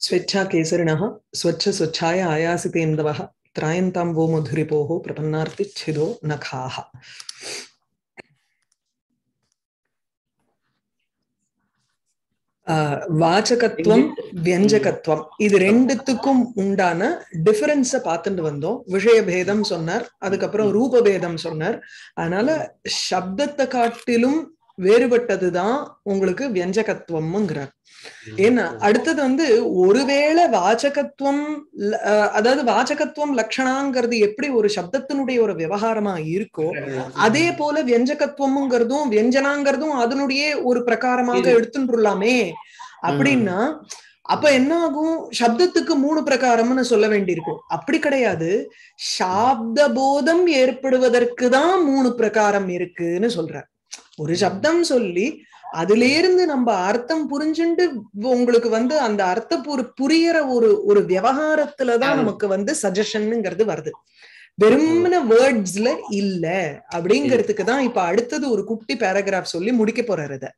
स्वेच्छा केसरिणः स्वच्छ स्वच्छाय आयासितेन्दवः त्रायन्तां वो मधुरिपोः प्रपन्नार्तिच्छिदो नखाः ஆஹ் வாச்சகத்துவம் வியஞ்சகத்துவம் இது ரெண்டுத்துக்கும் உண்டான டிஃபரன்ஸ பார்த்துட்டு வந்தோம் விஷய பேதம் சொன்னார் அதுக்கப்புறம் ரூப பேதம் சொன்னார் அதனால சப்தத்தை காட்டிலும் வேறுபட்டதுதான் உங்களுக்கு வியஞ்சகத்துவம்ங்கிறார் ஏன்னா அடுத்தது வந்து ஒருவேளை வாச்சகத்துவம் அதாவது வாச்சகத்துவம் லட்சணாங்கிறது எப்படி ஒரு சப்தத்தினுடைய ஒரு விவகாரமா இருக்கோ அதே போல வியஞ்சகத்துவம்ங்கிறதும் வியஞ்சனாங்கிறதும் அதனுடைய ஒரு பிரகாரமாக எடுத்துட்டுலாமே அப்படின்னா அப்ப என்ன ஆகும் சப்தத்துக்கு மூணு பிரகாரம்னு சொல்ல வேண்டியிருக்கும் அப்படி கிடையாது சாப்த போதம் ஏற்படுவதற்கு தான் மூணு பிரகாரம் இருக்குன்னு சொல்ற ஒரு சப்தம் சொல்லி அதுல இருந்து நம்ம அர்த்தம் புரிஞ்சுட்டு உங்களுக்கு வந்து அந்த அர்த்த புரியற ஒரு ஒரு விவகாரத்துலதான் நமக்கு வந்து சஜஷனுங்கிறது வருது வெறுமன வேர்ட்ஸ்ல இல்ல அப்படிங்கிறதுக்கு தான் இப்ப அடுத்தது ஒரு குட்டி பேராகிராஃப் சொல்லி முடிக்க போறாரு இத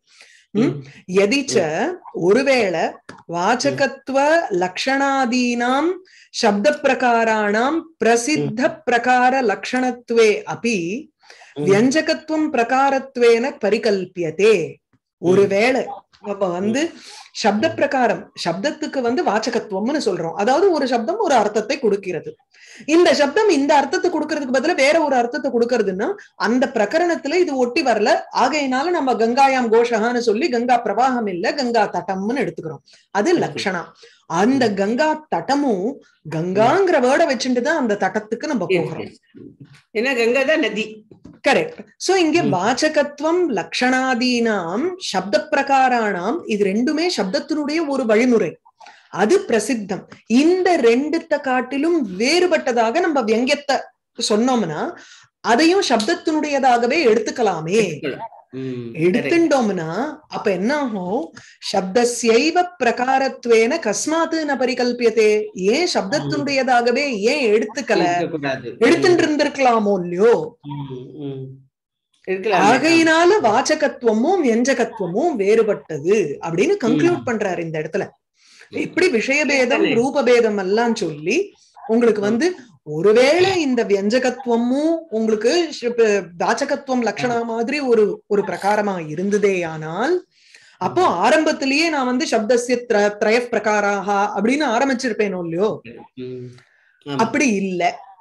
எதிச்ச ஒருவேளை வாச்சகத்துவ லக்ஷணாதீனாம் சப்த பிரகாராணாம் பிரசித்த பிரகார லக்ஷணத்துவே அப்படி வியஞ்சகத்துவம் பிரகாரத்வேன பரிகல்பியதே ஒருவேளை அப்ப வந்து சப்த பிரகாரம் சப்தத்துக்கு வந்து வாச்சகத்துவம்னு சொல்றோம் அதாவது ஒரு சப்தம் ஒரு அர்த்தத்தை கொடுக்கிறது இந்த சப்தம் இந்த அர்த்தத்தை கொடுக்கறதுக்கு பதில வேற ஒரு அர்த்தத்தை கொடுக்கறதுன்னா அந்த பிரகரணத்துல இது ஒட்டி வரல ஆகையினால நம்ம கங்காயாம் கோஷகான்னு சொல்லி கங்கா பிரவாகம் இல்ல கங்கா தட்டம்னு எடுத்துக்கிறோம் அது லட்சணா அந்த கங்கா தட்டமும் கங்காங்கிற வேர்டை வச்சுட்டுதான் அந்த தட்டத்துக்கு நம்ம போகிறோம் ஏன்னா கங்கா தான் நதி கரெக்ட் சோ இங்க வாச்சகத்துவம் லக்ஷணாதீனாம் சப்த பிரகாராணாம் இது ரெண்டுமே சப்தத்தினுடைய ஒரு வழிமுறை அது பிரசித்தம் இந்த ரெண்டுத்த காட்டிலும் வேறுபட்டதாக நம்ம வியங்கியத்தை சொன்னோம்னா அதையும் சப்தத்தினுடையதாகவே எடுத்துக்கலாமே எடுத்துட்டோம்னா அப்ப என்ன ஆகும் சப்தசைவ பிரகாரத்வேன கஸ்மாத்து ந பரிகல்பியதே ஏன் சப்தத்தினுடையதாகவே ஏன் எடுத்துக்கல எடுத்துட்டு இருந்திருக்கலாமோ இல்லையோ ஆகையினால வாச்சகத்துவமும் வியஞ்சகத்துவமும் வேறுபட்டது அப்படின்னு கன்க்ளூட் பண்றாரு இந்த இடத்துல எப்படி விஷயபேதம் ரூபபேதம் எல்லாம் சொல்லி உங்களுக்கு வந்து ஒருவேளை இந்த வியஞ்சகத்துவமும் உங்களுக்கு வாச்சகத்துவம் லட்சணா மாதிரி ஒரு ஒரு பிரகாரமா இருந்ததே ஆனால் அப்போ ஆரம்பத்திலேயே நான் வந்து சப்தசிய திரய பிரகாராக அப்படின்னு ஆரம்பிச்சிருப்பேனோ இல்லையோ அப்படி இல்ல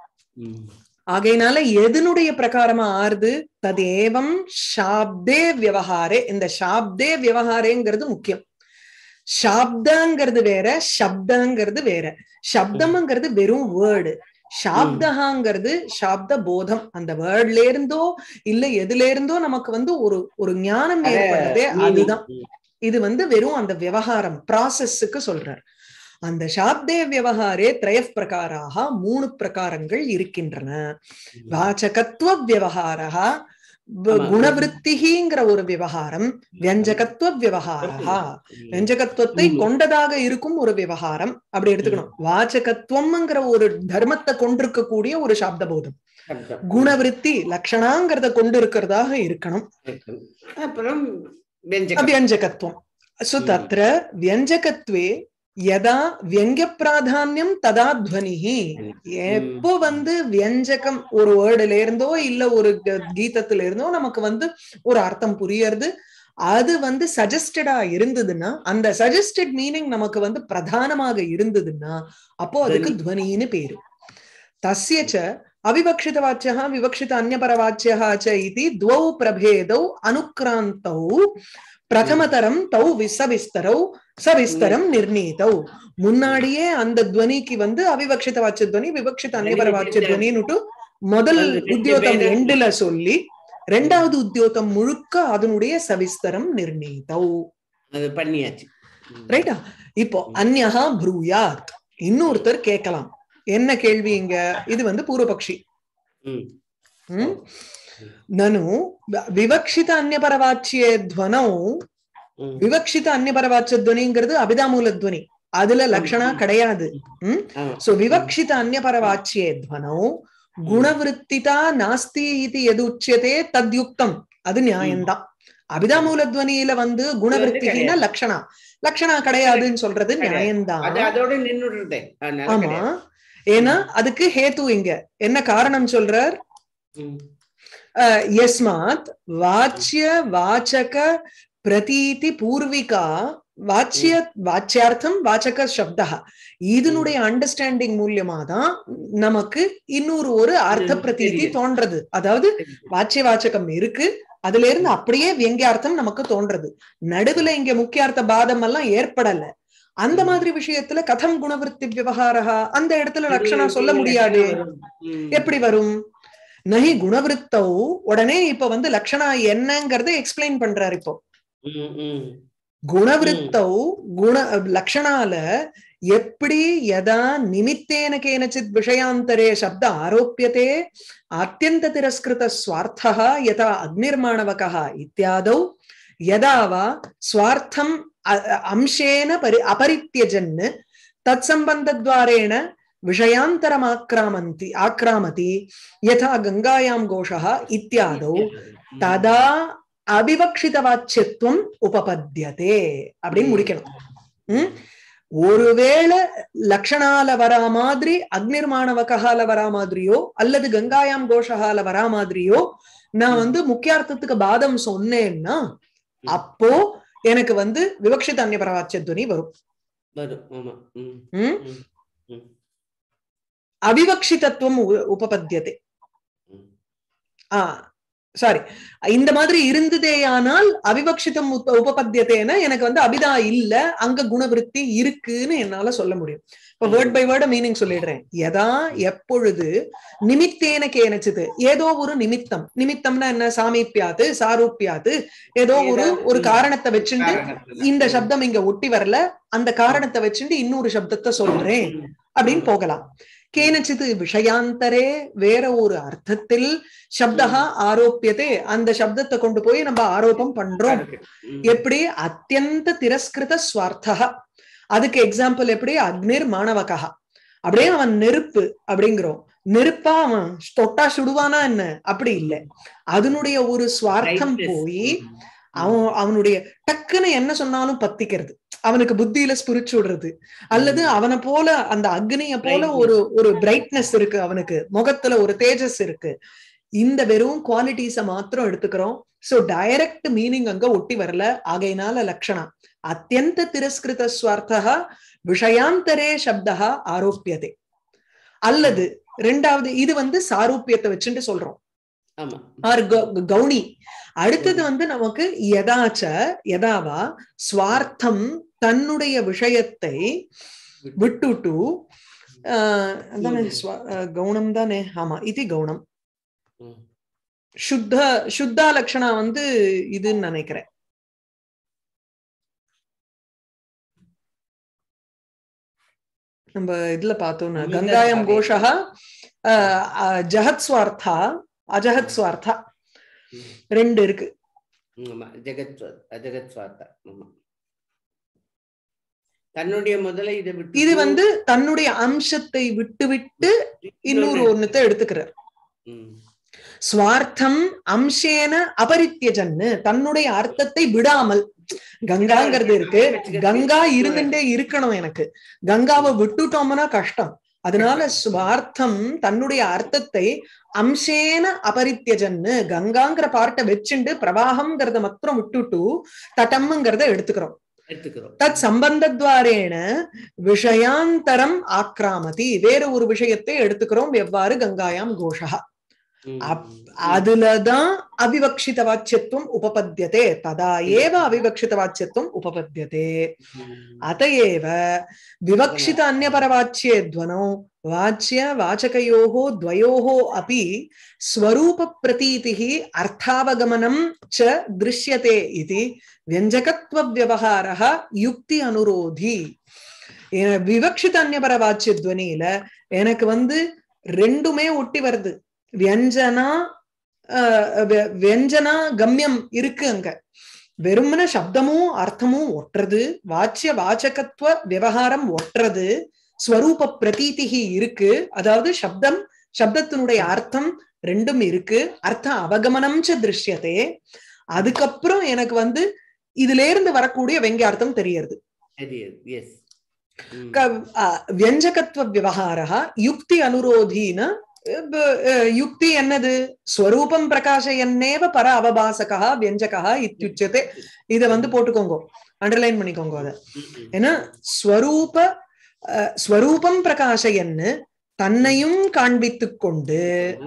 ஆகையினால எதனுடைய பிரகாரமா ஆறுது ததேவம் ஷாப்தே விவகாரே இந்த ஷாப்தே விவகாரேங்கிறது முக்கியம் ஷாப்தங்கிறது வேற சப்தங்கிறது வேற சப்தம்ங்கிறது வெறும் வேர்டு ஷாப்தகாங்கிறது சாப்த போதம் அந்த வேர்ட்ல இருந்தோ இல்ல எதுல இருந்தோ நமக்கு வந்து ஒரு ஒரு ஞானம் ஏற்படுறதே அதுதான் இது வந்து வெறும் அந்த விவகாரம் ப்ராசஸ்க்கு சொல்றார் அந்த சாப்தே விவகாரே திரய பிரகாராக மூணு பிரகாரங்கள் இருக்கின்றன வாச்சகத்துவ விவகாரா குணவருத்திகிங்கிற ஒரு விவகாரம் வியஞ்சகத்துவ விவகாரா வியஞ்சகத்துவத்தை கொண்டதாக இருக்கும் ஒரு விவகாரம் அப்படி எடுத்துக்கணும் வாச்சகத்துவம்ங்கிற ஒரு தர்மத்தை கொண்டிருக்கக்கூடிய ஒரு சாப்த போதம் குணவருத்தி லட்சணாங்கிறத கொண்டு இருக்கிறதாக இருக்கணும் அப்புறம் வியஞ்சகத்துவம் சோ தத்திர வியஞ்சகத்வே யதா வியங்க பிராதானியம் ததா துவனிஹி எப்போ வந்து வியஞ்சகம் ஒரு வேர்டுல இருந்தோ இல்ல ஒரு கீதத்துல இருந்தோ நமக்கு வந்து ஒரு அர்த்தம் புரியறது அது வந்து சஜஸ்டடா இருந்ததுன்னா அந்த சஜஸ்டட் மீனிங் நமக்கு வந்து பிரதானமாக இருந்ததுன்னா அப்போ அதுக்கு துவனின்னு பேரு தஸ்யச்ச அவிவக்ஷித வாச்சியா விவக்ஷித அந்நபரவாச்சியா ச இது துவௌ பிரபேதௌ அனுக்ராந்தௌ பிரதமதரம் தௌ விசவிஸ்தரௌ சவிஸ்தரம் நிர்ணீதௌ முன்னாடியே அந்த துவனிக்கு வந்து அவிவக்ஷித வாட்ச துவனி விவக்ஷித அந்நியபர வாட்ச துவனின்னுட்டு முதல் உத்தியோகம் எண்டுல சொல்லி ரெண்டாவது உத்தியோகம் முழுக்க அதனுடைய சவிஸ்தரம் நிர்ணீதௌ பண்ணியாச்சு ரைட்டா இப்போ அந்யஹா ப்ரூயாத் இன்னொருத்தர் கேட்கலாம் என்ன கேள்வி இங்க இது வந்து பூர்வபக்ஷி நனு விவக்ஷித அந்நியபரவாச்சிய துவனௌ விவக்ஷித அந்நியபரவாச்ச துவனிங்கிறது அபிதாமூல துவனி அதுல லட்சணா கிடையாது சோ விவக்ஷித அந்நியபரவாச்சிய துவனௌ குணவருத்திதா நாஸ்தி இது எது உச்சியதே தத்யுக்தம் அது நியாயம்தான் அபிதாமூலத்வனியில வந்து குணவருத்திகின்னா கிடையாது. லக்ஷணா லக்ஷணா கிடையாதுன்னு சொல்றது கிடையாது. நியாயம்தான் அது அதோட நின்னுடுறதே அதனால ஆமா கிடையாது. ஏன்னா அதுக்கு ஹேத்து இங்க என்ன காரணம் சொல்றார் ம். அஹ், யஸ்மாத் வாச்சிய வாச்சக பிரதீதி பூர்விகா வாச்சிய வாச்சியார்த்தம் வாச்சக சப்தா இதனுடைய அண்டர்ஸ்டாண்டிங் மூலியமா தான் நமக்கு இன்னொரு ஒரு அர்த்த ம், பிரதீதி தெரியுது. தோன்றது அதாவது வாச்சிய வாச்சகம் இருக்கு அதுல இருந்து அப்படியே வியங்கியார்த்தம் நமக்கு தோன்றது நடுவுல இங்க முக்கியார்த்த பாதம் எல்லாம் ஏற்படல அந்த ம். மாதிரி விஷயத்துல கதம் குணவருத்தி விவகாரா அந்த இடத்துல லட்சணா சொல்ல இது முடியாது வரும். ம். எப்படி வரும் நகி குணவருத்தௌ உடனே இப்ப வந்து லட்சணா என்னங்கறத எக்ஸ்பிளைன் பண்றாரு இப்போ ம், ம். குணவருத்தௌ குண லக்ஷணால எப்படி யதா நிமித்தேன கேனச்சித் விஷயாந்தரே சப்த ஆரோப்பியதே அத்தியந்த திரஸ்கிருத ஸ்வார்த்தः யதா அக்னிர்மாணவகः இத்தியாதௌ யதா வா ஸ்வார்த்தம் அ- அம்சேன பரி அபரித்யஜன் தத் சம்பந்தத்வாரேண விஷயாந்தரமாக்ராமந்தி ஆக்ராமதி யதா கங்காயாம் கோஷः இத்தியாதௌ ததா அபிவக்ஷிதவாச்சியத்துவம் உபபத்தியதே அப்படின்னு முடிக்கணும் ம்? ஒருவேளை லக்ஷணால வரா மாதிரி அக்னிர்மாணவகால வரா மாதிரியோ அல்லது கங்காயாம் கோஷகால வரா மாதிரியோ நான் வந்து முக்கியார்த்தத்துக்கு பாதம் சொன்னேன்னா அப்போ எனக்கு வந்து விவக்ஷித அந்நியபரவாச்சிய துவனி வரும் வரும் ஆமா ம், ம்? ம், ம், அவிவக்ஷிதத்துவம் உ- உபபத்தியதே ம். ஆ சாரி இந்த மாதிரி இருந்ததேயானால் அவிவக்ஷிதம் உப- உபபத்தியத்தேன எனக்கு வந்து அபிதா இல்ல அங்க குணவிருத்தி இருக்குன்னு என்னால சொல்ல முடியும் இப்ப வேர்ட் பை வேர்ட் மீனிங் சொல்லிடுறேன் எதா எப்பொழுது நிமித்தேன கேனச்சிது ஏதோ ஒரு நிமித்தம் நிமித்தம்னா என்ன சாமீப்பியாது சாரூப்பியாது ஏதோ ஒரு ஏதாவது ஒரு காரணத்தை வச்சுட்டு காரணத்துல. இந்த சப்தம் இங்க ஒட்டி வரல அந்த காரணத்தை வச்சுட்டு இன்னொரு சப்தத்தை சொல்றேன் ம். அப்படின்னு போகலாம் கேனச்சித் விஷயாந்தரே வேற ஒரு அர்த்தத்தில் சப்தா ஆரோப்பியதே அந்த சப்தத்தை கொண்டு போய் நம்ம ஆரோபம் பண்றோம் ம். எப்படி அத்தியந்த திரஸ்கிருத ஸ்வார்த்தா அதுக்கு எக்ஸாம்பிள் எப்படி அக்னிர் மாணவகா அப்படியே அவன் நெருப்பு அப்படிங்கிறோம் நெருப்பா அவன் தொட்டா சுடுவானா என்ன அப்படி இல்லை அதனுடைய ஒரு ஸ்வார்த்தம் Brightness. போய் ம். அவன் அவனுடைய டக்குன்னு என்ன சொன்னாலும் பத்திக்கிறது அவனுக்கு புத்தியில ஸ்பிரிச்சு விடுறது அல்லது அவனை போல அந்த அக்னிய போல Brightness. ஒரு ஒரு பிரைட்னஸ் இருக்கு அவனுக்கு முகத்துல ஒரு தேஜஸ் இருக்கு இந்த வெறும் குவாலிட்டிஸ மாத்திரம் எடுத்துக்கிறோம் சோ டைரக்ட் மீனிங் அங்க ஒட்டி வரல ஆகையினால லட்சணா அத்தியந்த திரஸ்கிருத ஸ்வார்த்தா விஷயாந்தரே சப்தா ஆரோப்பியதே அல்லது ரெண்டாவது இது வந்து சாரூப்பியத்தை வச்சுட்டு சொல்றோம் ஆமா ஆர் கௌ- கௌணி அடுத்தது வந்து நமக்கு யதாச்ச யதாவா ஸ்வார்த்தம் தன்னுடைய விஷயத்தை விட்டுட்டு ஆஹ் அதானே ஸ்வ- ஆஹ் கௌணம் தானே ஆமா இது கௌணம் ம். சுத்த சுத்தா லட்சணா வந்து இதுன்னு நினைக்கிறேன் நம்ம இதுல பார்த்தோம்னா அமிர்த கங்காயம் சாலை. கோஷா ஆஹ் ஆஹ் ஜஹத் ஸ்வார்த்தா அஜஹத் ஸ்வார்த்தா ம். ரெண்டு இருக்கு ஆமா ஜெகத் ஜெகத் சுவார்த்தா ஆமா தன்னுடைய முதல்ல இதை விட்டு இது வந்து தன்னுடைய அம்சத்தை விட்டு விட்டு இன்னொரு ஒண்ணுத்தை எடுத்துக்கிறார் ம். ஸ்வார்த்தம் அம்சேன அபரித்தியஜன்னு தன்னுடைய அர்த்தத்தை விடாமல் கங்காங்கிறது இருக்கு கங்கா இருந்துட்டே இருக்கணும் எனக்கு கங்காவை விட்டுட்டோம்னா கஷ்டம் அதனால ஸ்வார்த்தம் தன்னுடைய அர்த்தத்தை அம்சேன அபரித்தியஜன்னு கங்காங்கிற பார்ட்டை வச்சுண்டு பிரவாகம்ங்கிறத மாத்திரம் விட்டுட்டு தட்டம்ங்கிறத எடுத்துக்கிறோம் எடுத்துக்கிறோம் தத் சம்பந்தத்வாரேன விஷயாந்தரம் ஆக்ராமதி வேற ஒரு விஷயத்தை எடுத்துக்கிறோம் எவ்வாறு கங்காயாம் கோஷா ம். அப்- அதுலதான் அவிவக்ஷித வாச்சியத்துவம் உபபத்தியதே ததா ஏவ அவிவக்ஷித வாச்சியத்துவம் உபபத்தியதே ம். அத ஏவ விவக்ஷித அந்நியபரவாச்சியே துவனோ வாச்சிய வாச்சகயோः द्वयोः अपि स्वरूपप्रतीतिः अर्थावगमनं च दृश्यते इति व्यञ्जकत्वव्यवहारः युक्ति अनुरोधी எ- விவக்ஷித அந்நியபரவாச்சிய துவனியில எனக்கு வந்து ரெண்டுமே ஒட்டி வருது வியஞ்சனா ஆஹ் வெ- வியஞ்சனா கம்யம் இருக்கு அங்க வெறுமன சப்தமும் அர்த்தமும் ஒட்டுறது வாச்சிய வாச்சகத்துவ விவகாரம் ஒட்டுறது ஸ்வரூப பிரதீதிகி இருக்கு அதாவது சப்தம் சப்தத்தினுடைய அர்த்தம் ரெண்டும் இருக்கு அர்த்த அவகமனம் ச திருஷ்யத்தே அதுக்கப்புறம் எனக்கு வந்து இதுல இருந்து வரக்கூடிய வெங்கியார்த்தம் தெரியறது தெரியுது எஸ் க- அ, வியஞ்சகத்துவ விவகாரா யுக்தி அனுரோதீன ப- அஹ், யுக்தி என்னது ஸ்வரூபம் பிரகாசயன்னேவ பர அவபாசகா வியஞ்சகா இத்தியுச்சதே இத வந்து போட்டுக்கோங்க அண்டர்லைன் பண்ணிக்கோங்க அத ஏன்னா ஸ்வரூப அஹ், ஸ்வரூபம் பிரகாசயன்னு தன்னையும் காண்பித்துக் கொண்டு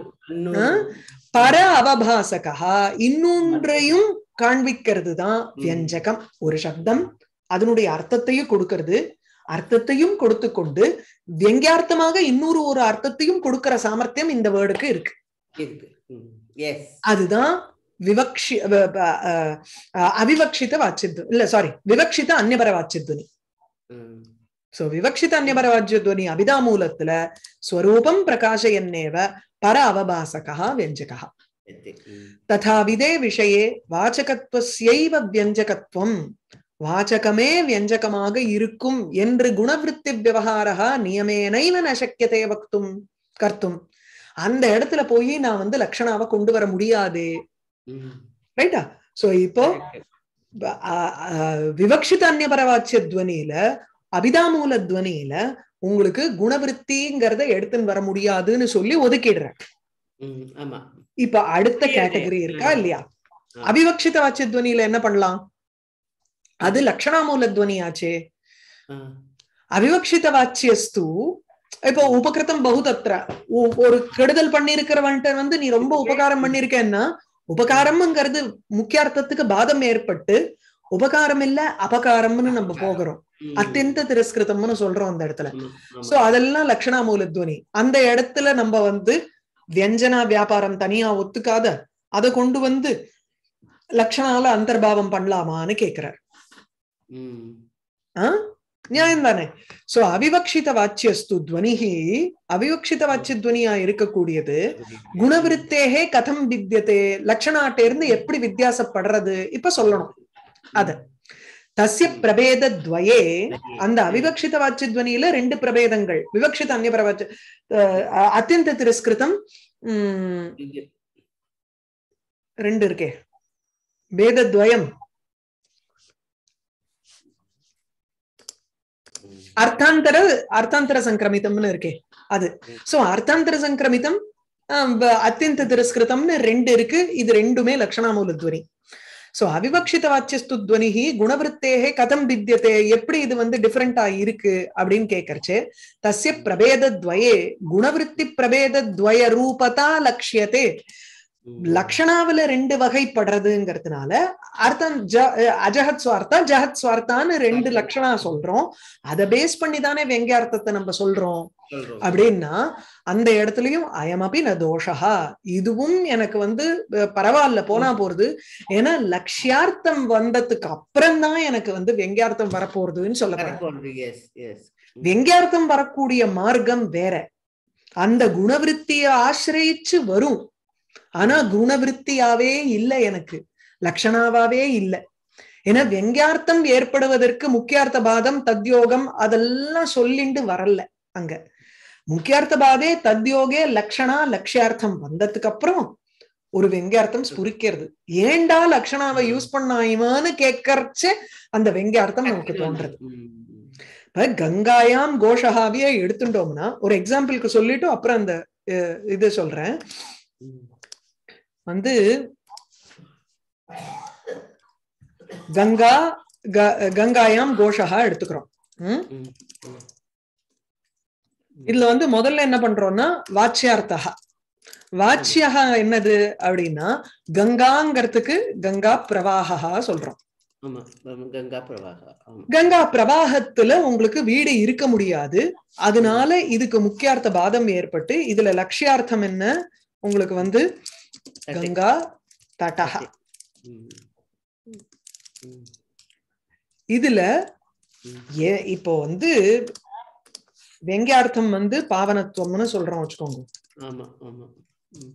பர அவபாசகா இன்னொன்றையும் காண்பிக்கிறது தான் வியஞ்சகம் ஒரு சப்தம் அதனுடைய அர்த்தத்தையும் கொடுக்கிறது அர்த்தத்தையும் கொடுத்து கொண்டு வியங்கியார்த்தமாக இன்னொரு ஒரு அர்த்தத்தையும் கொடுக்கிற சாமர்த்தியம் இந்த வேர்டுக்கு இருக்கு இருக்கு எஸ் அதுதான் விவக்ஷி வ- வ- அஹ், அஹ், அவிவக்ஷித வாச்சித்வ இல்ல சாரி விவக்ஷித அந்நியபர வாச்சித்வனி சோ விவக்ஷித அந்நியபர வாச்சித்வனி அபிதாமூலத்துல ஸ்வரூபம் பிரகாசயன்னேவ பர அவபாசகா வியஞ்சகா ததாவிதே விஷயே வாச்சகத்துவஸ்யைவ வியஞ்சகத்துவம் வாச்சகமே வியஞ்சகமாக இருக்கும் என்று குணவிருத்தி விவகாரா நியமேனைவ ந சக்கியதே வக்தும் கர்த்தும் அந்த இடத்துல போய் நான் வந்து லக்ஷணாவை கொண்டு வர முடியாது ரைட்டா சோ இப்போ ப- அ- அ- விவக்ஷித அந்நியபரவாச்சிய துவனியில அபிதாமூல துவனியில உங்களுக்கு குணவிருத்திங்கிறத எடுத்துன்னு வர முடியாதுன்னு சொல்லி ஒதுக்கிடுறேன் ஆமா இப்ப அடுத்த புரியுது. கேட்டகரி இருக்கா ம். இல்லையா ஆ. அவிவக்ஷித வாச்சிய துவனியில என்ன பண்ணலாம் அது லக்ஷணாமூல துவனியாச்சே அவிவக்ஷித வாச்சியஸ்து இப்போ உபகிருத்தம் பகுதத்ர ஒ- ஒரு கெடுதல் பண்ணிருக்கிறவன்ட்ட வந்து நீ ரொம்ப உபகாரம் பண்ணிருக்கேன்னா உபகாரம்ங்கிறது முக்கிய அர்த்தத்துக்கு பாதம் ஏற்பட்டு உபகாரம் இல்ல அபகாரம்னு நம்ம போகிறோம் அத்தியந்த திரஸ்கிருதம்னு சொல்றோம் அந்த இடத்துல சோ அதெல்லாம் லக்ஷணாமூல துவனி அந்த இடத்துல நம்ம வந்து வியஞ்சனா வியாபாரம் தனியா ஒத்துக்காத அதை கொண்டு வந்து லக்ஷணால அந்தர்பாவம் பண்ணலாமான்னு கேக்குறார் நியாயம் தானே சோ அவிவக்ஷித வாச்சியஸ்து துவனிஹி அவிவக்ஷித வாச்சிய துவனியா இருக்கக்கூடியது குணவிருத்தேகே கதம் வித்தியதே லட்சணாட்ட இருந்து எப்படி வித்தியாசப்படுறது இப்ப சொல்லணும் அத தஸ்ய பிரபேத துவயே அந்த அவிவக்ஷித வாச்சிய துவனியில ரெண்டு பிரபேதங்கள் விவக்ஷித அந்நிய வாச்ச அத்தியந்த திரஸ்கிருதம் உம் ரெண்டு இருக்கே பேதத்வயம் அர்த்தாந்தர அர்த்தாந்தர சங்கிரமிதம்னு இருக்கே அது சோ அர்த்தாந்தர சங்கிரமிதம் ஆஹ் வ- அத்தியந்த திரஸ்கிருதம்னு ரெண்டு இருக்கு இது ரெண்டுமே லக்ஷணாமூல துவனி சோ அவிவக்ஷித வாச்சியஸ்து துவனிஹி குணவருத்தேகே கதம் வித்தியதே எப்படி இது வந்து டிஃபரெண்டா இருக்கு அப்படின்னு கேட்கறச்சு தஸ்ய பிரபேத துவயே குணவருத்தி பிரபேத துவய ரூபதா லட்சியத்தே லக்ஷணாவில ரெண்டு வகைப்படுறதுங்கிறதுனால அர்த்தம் ஜ- அஜஹத் சுவார்த்தா ஜஹத் சுவார்த்தான்னு ரெண்டு லக்ஷணா சொல்றோம் அதை பேஸ் பண்ணி தானே வெங்கியார்த்தத்தை நம்ம சொல்றோம் அப்படின்னா அந்த இடத்துலயும் அயமபி ந தோஷா இதுவும் எனக்கு வந்து அஹ், பரவாயில்ல போனா போறது ஏன்னா லட்சியார்த்தம் வந்ததுக்கு அப்புறம் தான் எனக்கு வந்து வெங்கியார்த்தம் வரப்போறதுன்னு சொல்லப்படுறேன் எஸ் எஸ் வெங்கியார்த்தம் வரக்கூடிய மார்க்கம் வேற அந்த குணவிருத்திய ஆசிரயிச்சு வரும் ஆனா குணவிருத்தியாவே இல்ல எனக்கு லட்சணாவாவே இல்ல ஏன்னா வெங்கியார்த்தம் ஏற்படுவதற்கு முக்கியார்த்த பாதம் தத்யோகம் அதெல்லாம் சொல்லிண்டு வரல அங்க முக்கியார்த்த பாதே தத்யோகே லக்ஷணா லட்சியார்த்தம் வந்ததுக்கு அப்புறம் ஒரு வெங்கியார்த்தம் ஸ்புரிக்கிறது ஏன்டா லக்ஷணாவை யூஸ் பண்ணாயுமான்னு கேட்கறச்சே அந்த வெங்கியார்த்தம் நமக்கு தோன்றது இப்ப கங்காயாம் கோஷஹாவிய எடுத்துட்டோம்னா ஒரு எக்ஸாம்பிளுக்கு சொல்லிட்டு அப்புறம் அந்த அஹ், இது சொல்றேன் வந்து கங்கா க- கங்காயாம் கோஷஹா எடுத்துக்கிறோம் ம்? இதுல வந்து முதல்ல என்ன பண்றோம்னா வாச்சியார்த்தகா வாச்சியகா என்னது அப்படின்னா கங்காங்கிறதுக்கு கங்கா பிரவாகா சொல்றோம் ஆமா கங்கா பிரவாகா ஆமா கங்கா பிரவாகத்துல உங்களுக்கு வீடு இருக்க முடியாது அதனால இதுக்கு முக்கியார்த்த பாதம் ஏற்பட்டு இதுல லட்சியார்த்தம் என்ன உங்களுக்கு வந்து கங்கா தடஹா ம். ம். இதுல ம். ஏ இப்போ வந்து வெங்கியார்த்தம் வந்து பாவனத்துவம்னு சொல்றோம் வச்சுக்கோங்க ஆமா ஆமா ம்.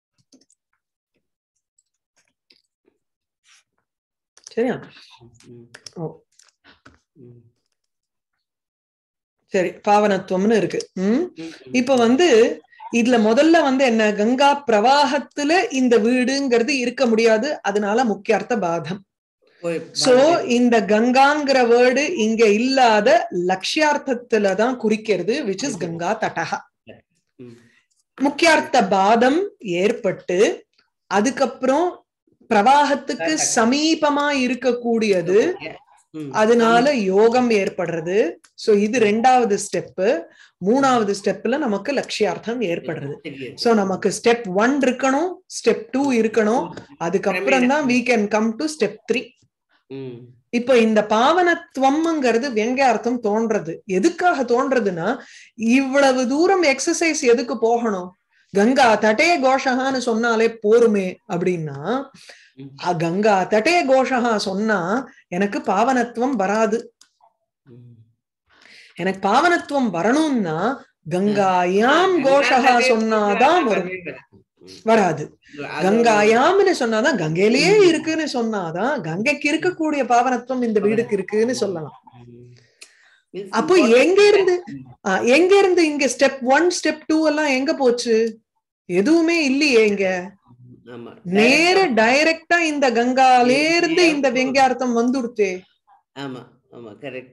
சரியா ம். ஓ. ம். சரி பாவனத்துவம்னு இருக்கு ம் ம். இப்ப வந்து இதுல முதல்ல வந்து என்ன கங்கா பிரவாகத்துல இந்த வீடுங்கிறது இருக்க முடியாது அதனால முக்கியார்த்த பாதம் போய் சோ இந்த கங்காங்கிற வேர்டு இங்க இல்லாத லட்சியார்த்தத்துல தான் குறிக்கிறது விச் இஸ் கங்கா தடகா ம். முக்கியார்த்த பாதம் ஏற்பட்டு அதுக்கப்புறம் பிரவாகத்துக்கு தடகா. சமீபமா இருக்கக்கூடியது ம். அதனால யோகம் ஏற்படுறது சோ இது ரெண்டாவது ஸ்டெப் மூணாவது ஸ்டெப்ல நமக்கு லட்சியார்த்தம் ஏற்படுறது தெரியுது. சோ நமக்கு ஸ்டெப் ஒன் இருக்கணும் ஸ்டெப் டூ இருக்கணும் அதுக்கப்புறம் தான் we can come to step three ம். இப்ப இந்த பாவனத்துவம்ங்கிறது வெங்கார்த்தம் தோன்றது எதுக்காக தோன்றதுன்னா இவ்வளவு தூரம் எக்ஸசைஸ் எதுக்கு போகணும் கங்கா தட்டே கோஷகான்னு சொன்னாலே போருமே அப்படின்னா ம். அ, கங்கா தட்டே கோஷகா சொன்னா எனக்கு பாவனத்துவம் வராது ம். எனக்கு பாவனத்துவம் வரணும்னா கங்காயாம் ஆ, கோஷகா கங்காதேவி சொன்னாதான் வரும் வரவே வராது. ம். வராது அது கங்காயாம்னு சொன்னாதான் கங்கையிலேயே இருக்குன்னு சொன்னாதான் கங்கைக்கு இருக்கக்கூடிய பாவனத்துவம் இந்த வீடுக்கு இருக்குன்னு சொல்லலாம் ம். Means அப்போ important- எங்க இருந்து ம். ஆ, எங்க இருந்து இங்க ஸ்டெப் ஒன் ஸ்டெப் டூ எல்லாம் எங்க போச்சு எதுவுமே இல்லையே இங்க ஆமா நேர டைரக்டா இந்த கங்காலே இருந்து இந்த வெங்கார்த்தம் வந்துடுத்தே ஆமா ஆமா கரெக்ட்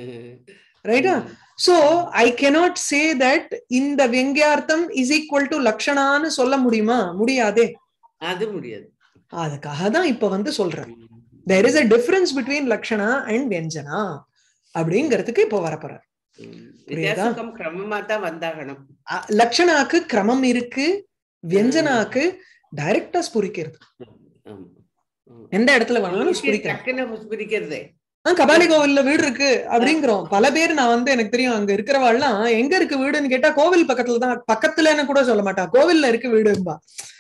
ரைட்டா so I cannot say that இந்த வெங்கார்த்தம் இஸ் ஈக்குவல் டு லக்ஷணான்னு சொல்ல முடியுமா முடியாதே அது முடியாது அதுக்காக தான் இப்ப வந்து சொல்றேன் there is a difference between லக்ஷணா அண்ட் வியஞ்சனா அப்படிங்கிறதுக்கு இப்ப வரப்போறார் ம். புரியுதா? வித்தியாசம் கிரமமா தான் வந்தாகணும் அ, லக்ஷணாக்கு கிரமம் இருக்கு வியஞ்சனாக்கு டைரக்டா ஸ்புரிக்கிறது ஆமா ஆமா. எந்த இடத்துல வேணாலும் ஸ்புரிக்கலாம் டக்குன்னு புரிக்கிறதே ஆ, கபாலி கோவில்ல வீடு இருக்கு அப்படிங்கிறோம் பல பேர் நான் வந்து எனக்கு தெரியும் அங்க இருக்கிறவாள்லாம் எங்க இருக்கு வீடுன்னு கேட்டா கோவில் பக்கத்துல தான் பக்கத்துலன்னு கூட சொல்ல மாட்டா கோவில்ல இருக்கு வீடும்பா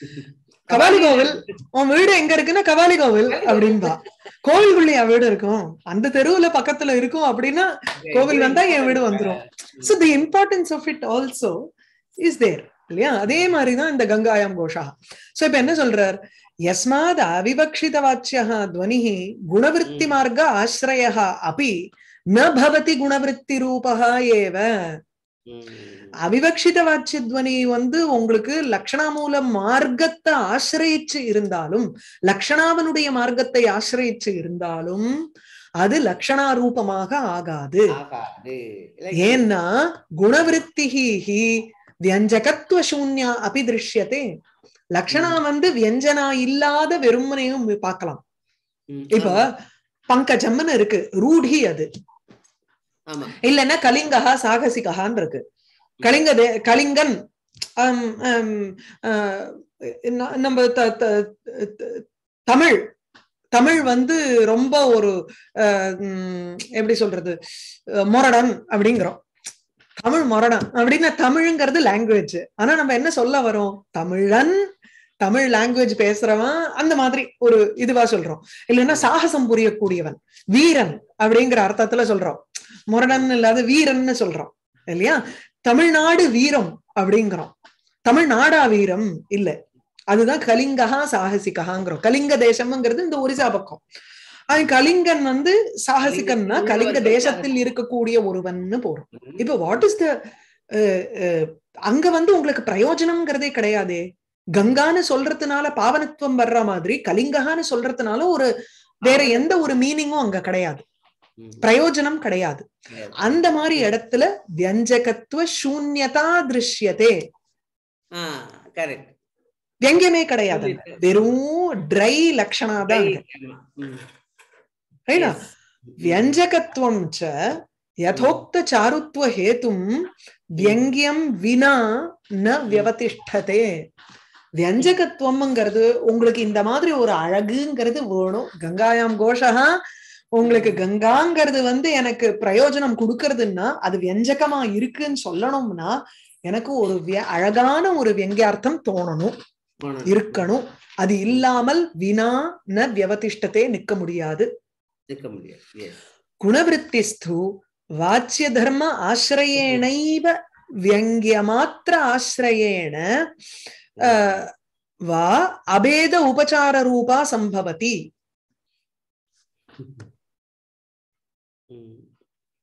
கபாலி கோவில் உன் வீடு எங்க இருக்குன்னா கபாலி கோவில் அப்படின்பா கோவிலுக்குள்ளயா வீடு இருக்கும் அந்த தெருவுல பக்கத்துல இருக்கும் அப்படின்னா கோவில் வந்தா என் வீடு வந்துரும் so the importance of it also is there இல்லையா அதே மாதிரிதான் இந்த கங்காயாம் கோஷா சோ இப்ப என்ன சொல்றார் யஸ்மாத் அவிவக்ஷித வாச்சிய துவனிः குணவருத்தி மார்க்க ஆசிரய அப்பி ந பவதி குணவருத்தி ரூபா ஏவ ம். அவிவக்ஷித வாச்சிய துவனி வந்து உங்களுக்கு லக்ஷணாமூல மார்க்கத்தை ஆசிரயிச்சு இருந்தாலும் லக்ஷணாவனுடைய மார்க்கத்தை ஆசிரயிச்சு இருந்தாலும் அது லக்ஷணா ரூபமாக ஆகாது ஆகாது ஏன்னா குணவருத்திஹி ஹி வியஞ்சகத்துவ சூன்யா அபி திருஷ்யத்தே லக்ஷணா வந்து வியஞ்சனா இல்லாத வெறுமனையும் பார்க்கலாம் ம். இப்ப பங்கஜம்னு இருக்கு ரூಢி அது ஆமா இல்லைன்னா கலிங்கஹா சாகசிகஹான்னு இருக்கு கலிங்க தே- கலிங்கன் ஆம், ஆம், ஆஹ், ந- நம்ம த- த- த- தமிழ் தமிழ் வந்து ரொம்ப ஒரு ஆஹ், உம், எப்படி சொல்றது அஹ், மொரடன் அப்படிங்கிறோம் தமிழ் மொரடன் அப்படின்னா தமிழ்ங்கிறது லாங்குவேஜ் ஆனா நம்ம என்ன சொல்ல வரோம் தமிழன் தமிழ் லாங்குவேஜ் பேசுறவன் அந்த மாதிரி ஒரு இதுவா சொல்றோம் இல்லைன்னா சாகசம் புரியக்கூடியவன் வீரன் அப்படிங்கிற அர்த்தத்துல சொல்றோம் முரடன் இல்லாத வீரன்னு சொல்றோம் இல்லையா தமிழ்நாடு வீரம் அப்படிங்கிறோம் தமிழ்நாடா வீரம் இல்ல அதுதான் கலிங்கஹா சாகசிகஹாங்கிறோம் கலிங்க தேசம்ங்கிறது இந்த ஒரிசா பக்கம் அது கலிங்கன் வந்து சாகசிகன்னா கலிங்க தேசத்தில் இருக்கக்கூடிய ஒருவன்னு போறோம் இப்ப வாட் இஸ் த அங்க வந்து உங்களுக்கு பிரயோஜனம்ங்கிறதே கிடையாதே கங்கான்னு சொல்றதுனால பாவனத்துவம் வர்ற மாதிரி கலிங்ககான்னு சொல்றதுனால ஒரு வேற எந்த ஒரு மீனிங்கும் அங்க கிடையாது ம். பிரயோஜனம் கிடையாது அந்த மாதிரி இடத்துல வியஞ்சகத்துவ சூன்யதா திருஷ்யத்தே ஆ கரெக்ட் வியங்கியமே கிடையாது அங்க. வெறும் ட்ரை லட்சணா தான் அங்க. ரைட்டா வியஞ்சகத்துவம் ச யதோக்த சாருத்வ ஹேதும் வியங்கியம் வினா ந வியவதிஷ்டதே வியஞ்சகத்துவம்ங்கிறது உங்களுக்கு இந்த மாதிரி ஒரு அழகுங்கிறது வேணும் கங்காயாம் கோஷகா உங்களுக்கு கங்காங்கிறது வந்து எனக்கு பிரயோஜனம் கொடுக்கறதுன்னா அது வியஞ்சகமா இருக்குன்னு சொல்லணும்னா எனக்கு ஒரு விய- அழகான ஒரு வியங்கியார்த்தம் தோணணும் இருக்கணும் அது இல்லாமல் வினா ந வியவதிஷ்டத்தே நிக்க முடியாது இருக்க முடியாது Yes. குணவருத்திஸ்து வாச்சிய தர்ம ஆசிரயேணைவ வியங்கியமாத்திர ஆசிரயேண அஹ், வா அபேத உபசார ரூபா சம்பவதி ம்.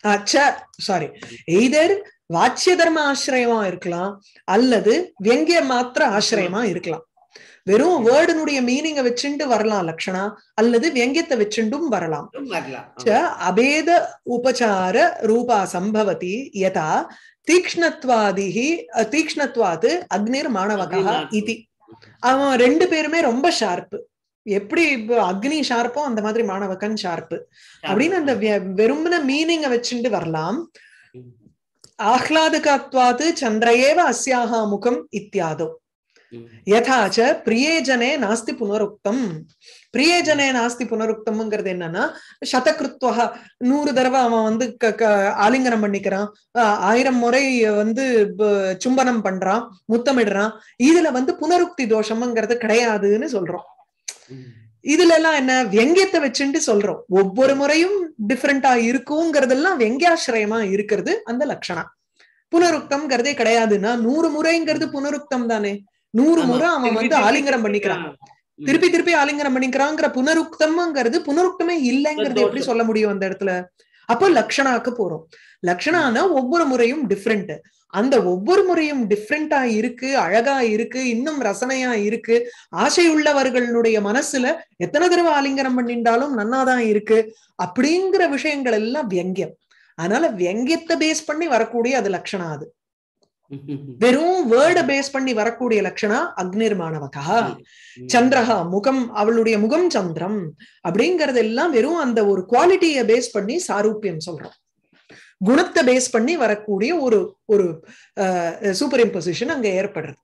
சாரி எய்தர் வாச்சிய தர்ம ஆசிரியமா இருக்கலாம் அல்லது வெங்கிய மாத்திர ஆசிரியமா இருக்கலாம் வெறும் வேர்டுனுடைய மீனிங்க வச்சுண்டு வரலாம் லட்சணா அல்லது வெங்கியத்தை வச்சுண்டும் வரலாம் வரலாம் च अभेद उपचार रूपा सम्भवति यथा तीक्ष्णत्वादिः अ, तीक्ष्णत्वात् அக்னிர்மாணவகः அக்னிர்மாணவகः. இதி அவன் ரெண்டு பேருமே ரொம்ப ஷார்ப்பு எப்படி இப்ப அக்னி ஷார்ப்போ அந்த மாதிரி மாணவகன் ஷார்ப்பு அப்படின்னு அந்த வெ- வெறுமன மீனிங்க வச்சுண்டு வரலாம் ம். ஆஹ்லாதகத்வாத் சந்திரயேவ அஸ்யாஹா முகம் இத்தியாதோ ம். யதா ச பிரியே ஜனே நாஸ்தி புனருக்தம் பிரியே ஜனே நாஸ்தி புனருக்தம்ங்கிறது என்னன்னா சதகிருத்வா நூறு தடவை அவன் வந்து க- க- ஆலிங்கனம் பண்ணிக்கிறான் ஆஹ் ஆயிரம் முறை வந்து ப- சும்பனம் பண்றான் முத்தமிடுறான் இதுல வந்து புனருக்தி தோஷம்ங்கிறது கிடையாதுன்னு சொல்றோம் ம். இதுல எல்லாம் என்ன வெங்கியத்தை வச்சுட்டு சொல்றோம் ஒவ்வொரு முறையும் டிஃப்ரெண்டா இருக்குங்கிறதெல்லாம் வெங்கியாசிரயமா இருக்கிறது அந்த லட்சணம் புனருக்தம்ங்கிறதே கிடையாதுன்னா நூறு முறைங்கிறது புனருக்தம் தானே நூறு ஆமா. முறை அவன் வந்து திருப்பி ஆலிங்கனம் பண்ணிக்கிறான் ம். திருப்பி திருப்பி ஆலிங்கனம் பண்ணிக்கிறாங்கிற புனருக்தம்ங்கிறது புனருக்தமே இல்லைங்கிறது எப்படி தோஷம். சொல்ல முடியும் அந்த இடத்துல அப்போ லக்ஷணாக்கு போறோம் லக்ஷணானா ஒவ்வொரு முறையும் டிஃப்ரெண்ட் அந்த ஒவ்வொரு முறையும் டிஃப்ரெண்டா இருக்கு அழகா இருக்கு இன்னும் ரசனையா இருக்கு ஆசை உள்ளவர்களுடைய மனசுல எத்தனை தடவை ஆலிங்கனம் பண்ணிட்டாலும் நன்னாதான் இருக்கு அப்படிங்கிற விஷயங்கள் எல்லாம் வியங்கியம் அதனால வியங்கியத்தை பேஸ் பண்ணி வரக்கூடிய அது லட்சணா அது வெறும் வேர்டை பேஸ் பண்ணி வரக்கூடிய லட்சணா அக்னிர்மாணவகா ம். சந்திரஹா முகம் அவளுடைய முகம் சந்திரம் அப்படிங்கறது எல்லாம் வெறும் அந்த ஒரு குவாலிட்டியை பேஸ் பண்ணி சாரூபியம் சொல்றோம் குணத்தை பேஸ் பண்ணி வரக்கூடிய ஒரு ஒரு சூப்பர் இம்போசிஷன் அங்க ஏற்படுறது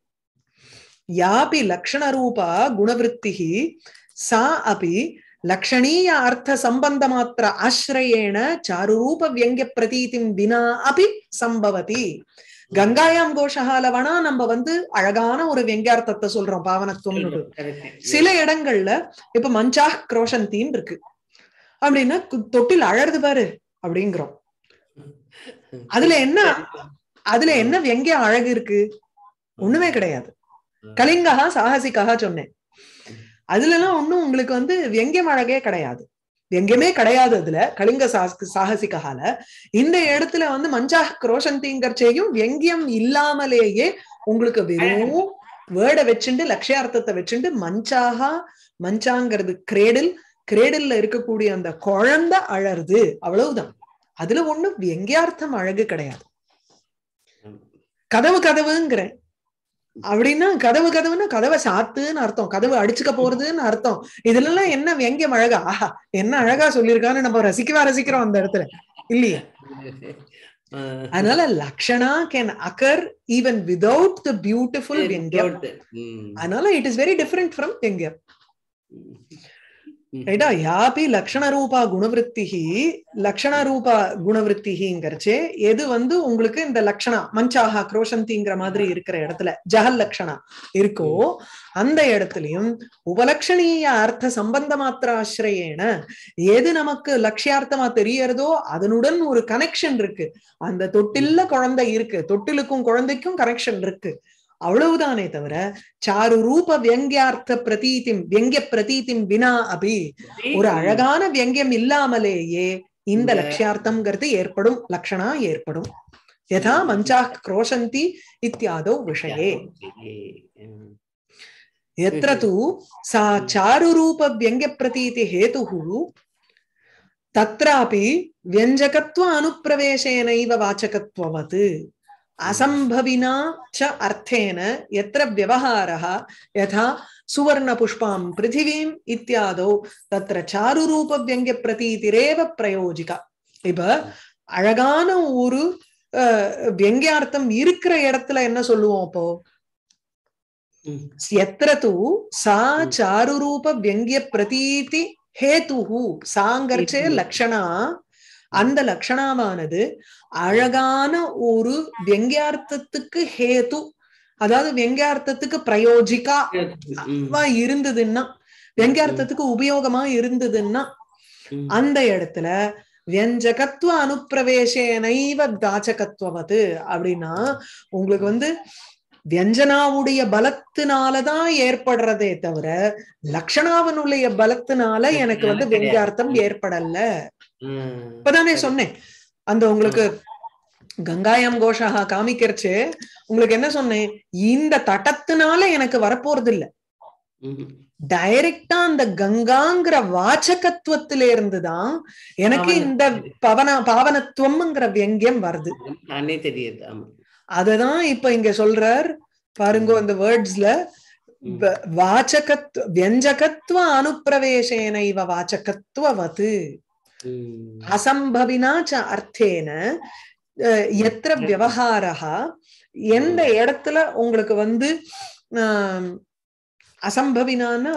யாபி லக்ஷண ரூபா குணவருத்திகி சா அபி லக்ஷணீய அர்த்த சம்பந்த மாத்திர ஆசிரயேண சாருரூப வியங்கிய பிரதீதிம் வினா அபி சம்பவதி கங்காயாம் கோஷகால வேணா நம்ம வந்து அழகான ஒரு வெங்கியார்த்தத்தை சொல்றோம் பாவனத்துவம்னு Correct. சில இடங்கள்ல இப்ப மஞ்சா குரோஷந்தின்னு இருக்கு அப்படின்னா கு- தொட்டில் அழறது பாரு அப்படிங்கிறோம் அதுல என்ன அதுல என்ன வெங்கிய அழகு இருக்கு ஒண்ணுமே கிடையாது கலிங்கஹா சாகசிகா சொன்னேன் அதுல எல்லாம் ஒண்ணும் உங்களுக்கு வந்து வெங்கியம் அழகே கிடையாது வெங்கியமே கிடையாது அதுல கலிங்க சாஸ்- சாகசிகால இந்த இடத்துல வந்து மஞ்சா குரோஷந்திங்கர்ச்சையும் வெங்கியம் இல்லாமலேயே உங்களுக்கு வெறும் வேர்டை வச்சுண்டு லட்சியார்த்தத்தை வச்சுண்டு மஞ்சாகா மஞ்சாங்கிறது கிரேடில் கிரேடில்ல இருக்கக்கூடிய அந்த குழந்தை அழறுது அவ்வளவுதான் அதுல ஒண்ணும் வெங்கியார்த்தம் அழகு கிடையாது கதவு கதவுங்கிறேன் அப்படின்னா கதவு கதவுன்னா கதவை சாத்துன்னு அர்த்தம் கதவு அடிச்சுக்க போறதுன்னு அர்த்தம் இதுல எல்லாம் என்ன வெங்கியம் அழகா ஆஹா என்ன அழகா சொல்லியிருக்கான்னு நம்ம ரசிக்கவா ரசிக்கிறோம் அந்த இடத்துல இல்லையா அதனால லக்ஷணா can occur even without the beautiful வெங்கியம் அதனால it is very different from வெங்கியம் ரைட்டா யாபி லக்ஷண ரூபா குணவருத்திகி லக்ஷண ரூபா குணவருத்திகிங்கிறச்சே எது வந்து உங்களுக்கு இந்த லக்ஷணா மஞ்சாகா குரோஷந்திங்கிற மாதிரி இருக்கிற இடத்துல ஜஹல் லக்ஷணா இருக்கோ அந்த இடத்துலயும் உபலக்ஷணீய அர்த்த சம்பந்த மாத்திர ஆசிரியேன எது நமக்கு லட்சியார்த்தமா தெரியறதோ அதனுடன் ஒரு கனெக்ஷன் இருக்கு அந்த தொட்டில்ல குழந்தை இருக்கு தொட்டிலுக்கும் குழந்தைக்கும் கனெக்ஷன் இருக்கு அவ்வளவுதானே தவிர சாரு ரூப வியங்கியார்த்த பிரதீதிம் வியங்கிய பிரதீதிம் வினா அபி ஒரு அழகான வியங்கியம் இல்லாமலேயே இந்த இந்த- லட்சியார்த்தம்ங்கிறது ஏற்படும் லக்ஷணா ஏற்படும் யதா மஞ்சா क्रोशन्ति இத்தியாதோ விஷயே यत्र तु सा चारुरूपव्यङ्ग्यप्रतीति हेतुः तत्रापि व्यञ्जकत्व अनुप्रवेशेनैव वाचकत्ववत् असम्भविना च अर्थेन यत्र व्यवहारः यथा सुवर्णपुष्पां पृथिवीम् इत्यादौ तत्र चारुरूपव्यङ्ग्यप्रतीतिरेव प्रयोजिका இப்ப அழகான ஒரு அஹ், வியங்கியார்த்தம் இருக்கிற இடத்துல என்ன சொல்லுவோம் அப்போ यत्र तु सा ம். चारुरूप व्यङ्ग्य प्रतीति ஹேதுஹு சாங்கர்ச்சே ஹேது. லக்ஷணா அந்த லக்ஷணமானது அழகான ஒரு வியங்கியார்த்தத்துக்கு ஹேது அதாவது வியங்கியார்த்தத்துக்கு பிரயோஜிகா வா இருந்ததுன்னா வியங்கியார்த்தத்துக்கு உபயோகமா இருந்ததுன்னா அந்த இடத்துல வியஞ்சகத்துவ அனுப்பிரவேசேனைவ தாச்சகத்துவவது அப்படின்னா உங்களுக்கு வந்து வியஞ்சனாவுடைய பலத்தினாலதான் ஏற்படுறதே தவிர லக்ஷணாவனுடைய பலத்தினால எனக்கு வந்து கிடையாது. வெங்கார்த்தம் ஏற்படல இப்பதானே சொன்னேன் அந்த உங்களுக்கு கங்காயம் கோஷா காமிக்கிறச்சு உங்களுக்கு என்ன சொன்னேன் இந்த தட்டத்தினால எனக்கு வரப்போறது இல்ல ம். டைரக்டா அந்த கங்காங்கிற வாச்சகத்துவத்தில இருந்துதான் எனக்கு பாவன- இந்த பவன பாவனத்துவம்ங்கிற வியங்கியம் வருது தானே தெரியுது ஆமா அததான் இப்ப இங்க சொல்றார் பாருங்க அந்த வேர்ட்ஸ்ல ம். வாச்சகத்துவ வியஞ்சகத்துவ அனுப்பிரவேசேன இவ வாச்சகத்துவவது ம். அசம்பவினா ச அர்த்தேன அஹ், எத்திர விவகாரா எந்த இடத்துல உங்களுக்கு வந்து ஆம், அசம்பவினானா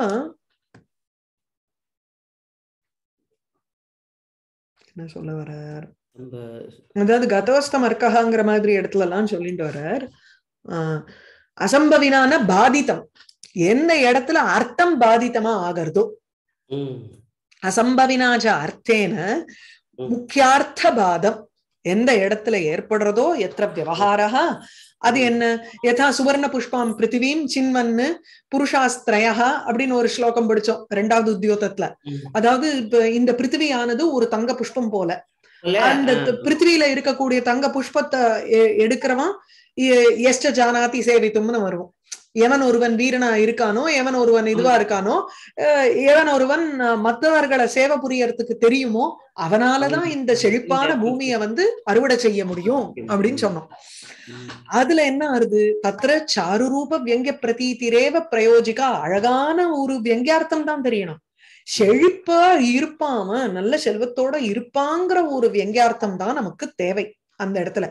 என்ன சொல்ல வர்றார் நம்ம அதாவது கதவஸ்தம் அர்க்கஹாங்கிற மாதிரி இடத்துல எல்லாம் சொல்லிட்டு வர்றார் ஆஹ், அசம்பவினான பாதிதம் எந்த இடத்துல அர்த்தம் பாதிதமா ஆகிறதோ ம். அசம்பவினாச்ச அர்த்தேன ம். முக்கியார்த்த பாதம் எந்த இடத்துல ஏற்படுறதோ எத்திர விவகாரா அது என்ன யதா சுவர்ண புஷ்பம் பிருத்திவீம் சின்வன்னு புருஷாஸ்திரயா அப்படின்னு ஒரு ஸ்லோகம் படிச்சோம் ரெண்டாவது உத்தியோகத்துல ம். அதாவது இப்ப இந்த பிருத்திவியானது ஒரு தங்க புஷ்பம் போல இல்ல, அந்த ஆ. த- பிருத்திவியில இருக்கக்கூடிய தங்க புஷ்பத்தை எ- எடுக்கிறவன் எ- எஷ்ட ஜானாதி சேவித்தும்னு வரும் எவன் ஒருவன் வீரனா இருக்கானோ எவன் ஒருவன் இதுவா இருக்கானோ அஹ் எவன் ஒருவன் அஹ், மத்தவர்களை சேவை புரியறதுக்கு தெரியுமோ அவனாலதான் இந்த செழிப்பான பூமியை வந்து அறுவடை செய்ய முடியும் அப்படின்னு சொன்னோம் ம். அதுல என்ன ஆறுது தத்திர சாருரூப வியங்கிய பிரதீதிரேவ பிரயோஜிகா அழகான ஒரு வியங்கியார்த்தம் தான் தெரியணும் செழிப்பா இருப்பாம நல்ல செல்வத்தோட இருப்பாங்கிற ஒரு வியங்கியார்த்தம் தான் நமக்கு தேவை அந்த இடத்துல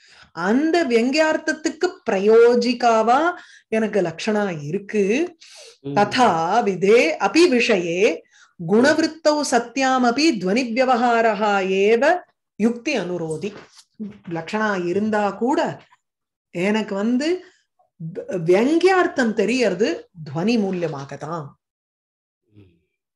அந்த வியங்கியார்த்தத்துக்கு பிரயோஜிகாவா எனக்கு லட்சணா இருக்கு ம். ததா விதே அபி விஷயே குணவருத்தௌ சத்தியாமபி துவனி வியவஹாரா ஏவ யுக்தி அனுரோதி லட்சணா இருந்தா கூட எனக்கு வந்து வ- வியங்கியார்த்தம் தெரியறது துவனி மூலியமாக தான் ம்.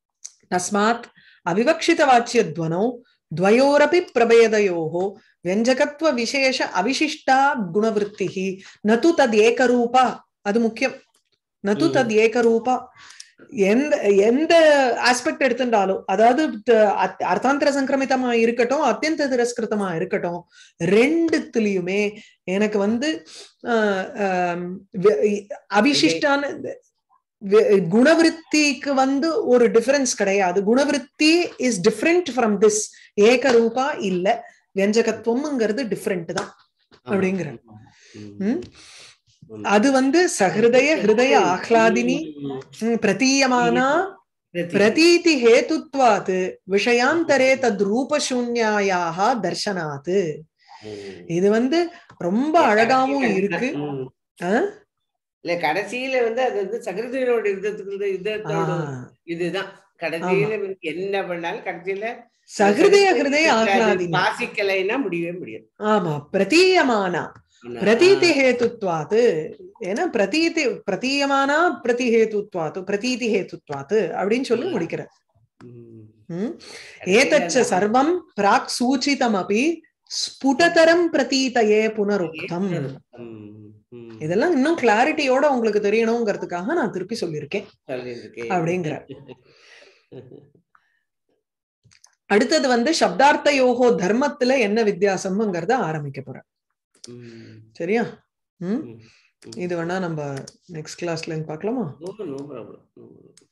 தஸ்மாத் அவிவக்ஷித வாச்சிய துவனோ द्वयोरपि प्रभेदयोः व्यञ्जकत्व विशेष अविशिष्टा गुणवृत्तिः न तु तद् एकरूपा அது முக்கியம் நது ம். தத் ஏகரூபா எந்த எந்த ஆஸ்பெக்ட் எடுத்துட்டாலும் அதாவது த- அத்- அர்த்தாந்தர சங்கிரமிதமா இருக்கட்டும் அத்தியந்த திரஸ்கிருதமா இருக்கட்டும் ரெண்டுத்துலயுமே எனக்கு வந்து ஆஹ், ஆம், வி- அவிசிஷ்டான வி- குணவருத்திக்கு வந்து ஒரு டிஃபரன்ஸ் கிடையாது குணவருத்தி இஸ் டிஃப்ரெண்ட் ஃப்ரம் திஸ் ஏகரூபா இல்ல வெஞ்சகத்துவம்ங்கிறது டிஃப்ரெண்ட் தான் அப்படிங்கிற. ம். ம்? அது வந்து சஹிருதய ஹிருதய ஆஹ்லாதினி ம். ம், பிரதீயமானா பிரதி- பிரதீதி ஹேதுத்வாத் விஷயாந்தரே தத் ரூபசூன்யாயாக தர்சனாத் ம். இது வந்து ரொம்ப அழகாவும் இருக்கு ம். ஆ? இல்ல கடைசியில வந்து அது வந்து சகரதீனோட யுத்தத்துக்கு யுத்தத்தோட ஆ. இதுதான் கடைசியில வந்து என்ன பண்ணாலும் கடைசியில சஹிருதய ஹிருதய ஆஹ்லாதினி வாசிக்கலைன்னா முடியவே முடியாது ஆமா பிரதீயமானா பிரதீதி ஹேத்துத்வாத் ஏன்னா பிரதீதி பிரதீயமானா பிரதிஹேத்துத்வாத் பிரதீதி ஹேத்துத்வாத் அப்படின்னு சொல்லி முடிக்கிற ம். ம்? ஏதச்ச சர்வம் பிராக் சூச்சிதமபி ஸ்புடதரம் பிரதீதயே புனருக்தம் ம். ம். இதெல்லாம் இன்னும் கிளாரிட்டியோட உங்களுக்கு தெரியணுங்கிறதுக்காக நான் திருப்பி சொல்லியிருக்கேன் சொல்லியிருக்கேன். அப்படிங்கிற. அடுத்தது வந்து சப்தார்த்த யோகோ தர்மத்துல என்ன வித்தியாசம்ங்கிறத ஆரம்பிக்க போறேன் ம். சரியா ம் ம். இது வேணா நம்ம நெக்ஸ்ட் கிளாஸ்ல பார்க்கலாமா No, no problem. No problem.